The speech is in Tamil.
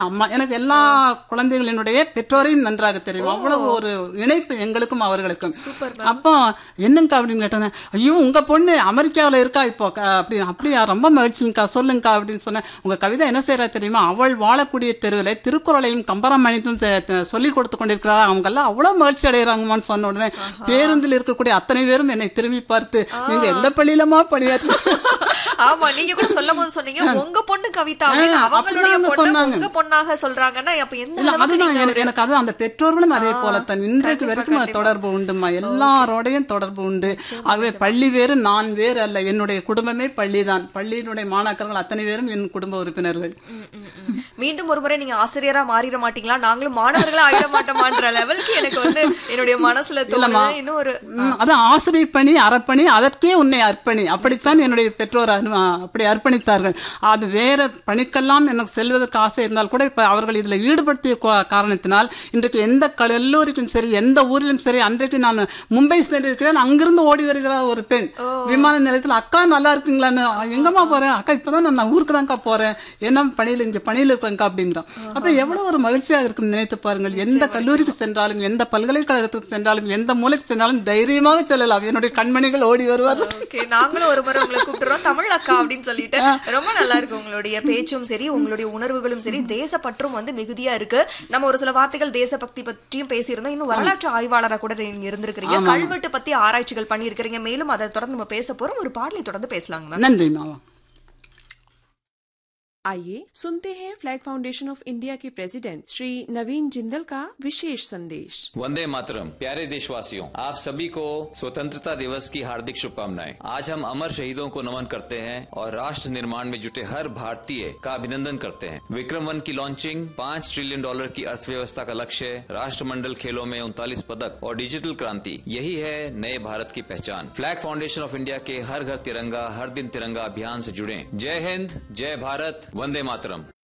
அம்மா எனக்கு எல்லா குழந்தைகளினுடைய பெற்றோரையும் நன்றாக தெரியும் அவ்வளவு ஒரு இணைப்பு எங்களுக்கும் அவர்களுக்கும் அப்போ என்னங்கக்கா அப்படின்னு கேட்டாங்க ஐயோ உங்க பொண்ணு அமெரிக்காவுல இருக்கா இப்போ க- அப்படி அப்படியா ரொம்ப மகிழ்ச்சிங்கக்கா சொல்லுங்கக்கா அப்படின்னு சொன்னேன் உங்க கவிதை என்ன செய்யறா தெரியுமா அவள் வாழக்கூடிய தெருவில் திருக்குறளையும் கம்பராமாயணத்தையும் தெ- தெ- சொல்லிக் கொடுத்து கொண்டிருக்கிறார் அவங்க எல்லாம் அவ்வளவு மகிழ்ச்சி அடைகிறாங்கம்மான்னு சொன்ன உடனே பேருந்தில் இருக்கக்கூடிய அத்தனை பேரும் என்னை திரும்பி பார்த்து நீங்க எந்த பள்ளியிலமா பணியாற்று ஆமா நீங்க கூட சொல்லும் போது சொன்னீங்க உங்க பொண்ணு கவிதா அப்படின்னு ஆ, அவங்களுடைய அப்படிதான் பொண்ணு சொன்னாங்க. உங்க பொண்ணாக சொல்றாங்கன்னா அப்ப எந்த இல்ல அளவுக்கு அதுதான் நீங்க எனக்கு எனக்கு அது அந்த பெற்றோர்களும் அதே போலத்தான் இன்றைக்கு வரைக்கும் அது தொடர்பு உண்டுமா எல்லாரோடையும் தொடர்பு உண்டு ஆகவே பள்ளி வேறு நான் வேறு அல்ல என்னுடைய குடும்பமே பள்ளிதான் பள்ளியினுடைய மாணாக்கர்கள் அத்தனை பேரும் என் குடும்ப உறுப்பினர்கள் ம், ம், ம். மீண்டும் ஒரு முறை நீங்க ஆசிரியரா மாறிட மாட்டீங்களா நாங்களும் மாணவர்களா ஆயிட மாட்டோமான்ற லெவலுக்கு எனக்கு வந்து என்னுடைய மனசுல இல்லம்மா. தோணுது இன்னும் ஒரு ம், அது ஆசிரியர் பணி அறப்பணி அதற்கே உன்னை அர்ப்பணி அப்படித்தான் என்னுடைய பெற்றோர் அனு- அப்படி அர்ப்பணித்தார்கள் அது வேற பணிக்கெல்லாம் எனக்கு செல்வதற்கு ஆசை இருந்தால் கூட இப்ப அவர்கள் இதுல ஈடுபடுத்திய கா- காரணத்தினால் இன்றைக்கு எந்த கல்லூரிக்கும் சரி எந்த ஊரிலும் சரி அன்றைக்கு நான் மும்பை சென்றிருக்கிறேன் அங்கிருந்து ஓடி வருகிறார் ஒரு பெண் விமான நிலையத்தில் அக்கா நல்லா இருக்கீங்களான்னு எங்கம்மா போறேன் அக்கா இப்பதான் நான் ஊருக்கு தான்க்கா போறேன் என்ன பணியில் இங்க பணியில் இருக்கிறேங்க்கா அப்படின்றான் அப்ப எவ்வளவு ஒரு மகிழ்ச்சியாக இருக்கும் நினைத்து பாருங்கள் எந்த கல்லூரிக்கு சென்றாலும் எந்த பல்கலைக்கழகத்துக்கு சென்றாலும் எந்த மூலைக்கு சென்றாலும் தைரியமாக செல்லலாம் என்னுடைய கண்மணிகள் ஓடி வருவார்கள் ஓகே நாங்களும் ஒரு முறை உங்களை கூப்பிட்டுறோம் தமிழ் அக்கா அப்படின்னு சொல்லிட்டு ரொம்ப நல்லா இருக்கு உங்களுடைய பேச்சும் சரி உங்களுடைய உணர்வுகளும் சரி தேசப்பற்றும் வந்து மிகுதியா இருக்கு நம்ம ஒரு சில வார்த்தைகள் தேசபக்தி பற்றியும் பேசியிருந்தோம் இன்னும் வரலாற்று ஆய்வாளரா கூட நீங்க இருந்திருக்கிறீங்க கல்வெட்டு பத்தி ஆராய்ச்சிகள் பண்ணியிருக்கிறீங்க மேலும் அதை தொடர்ந்து நம்ம பேச போறோம் ஒரு பாடலை தொடர்ந்து பேசலாங்க மேம் நன்றி மாவா आइए सुनते हैं फ्लैग फाउंडेशन ऑफ इंडिया के प्रेसिडेंट श्री नवीन जिंदल का विशेष संदेश वंदे मातरम प्यारे देशवासियों आप सभी को स्वतंत्रता दिवस की हार्दिक शुभकामनाएं आज हम अमर शहीदों को नमन करते हैं और राष्ट्र निर्माण में जुटे हर भारतीय का अभिनंदन करते हैं विक्रम वन की लॉन्चिंग पाँच ट्रिलियन डॉलर की अर्थव्यवस्था का लक्ष्य राष्ट्रमंडल खेलों में उनतालीस पदक और डिजिटल क्रांति यही है नए भारत की पहचान फ्लैग फाउंडेशन ऑफ इंडिया के हर घर तिरंगा हर दिन तिरंगा अभियान से जुड़े जय हिंद जय भारत वंदे मातरम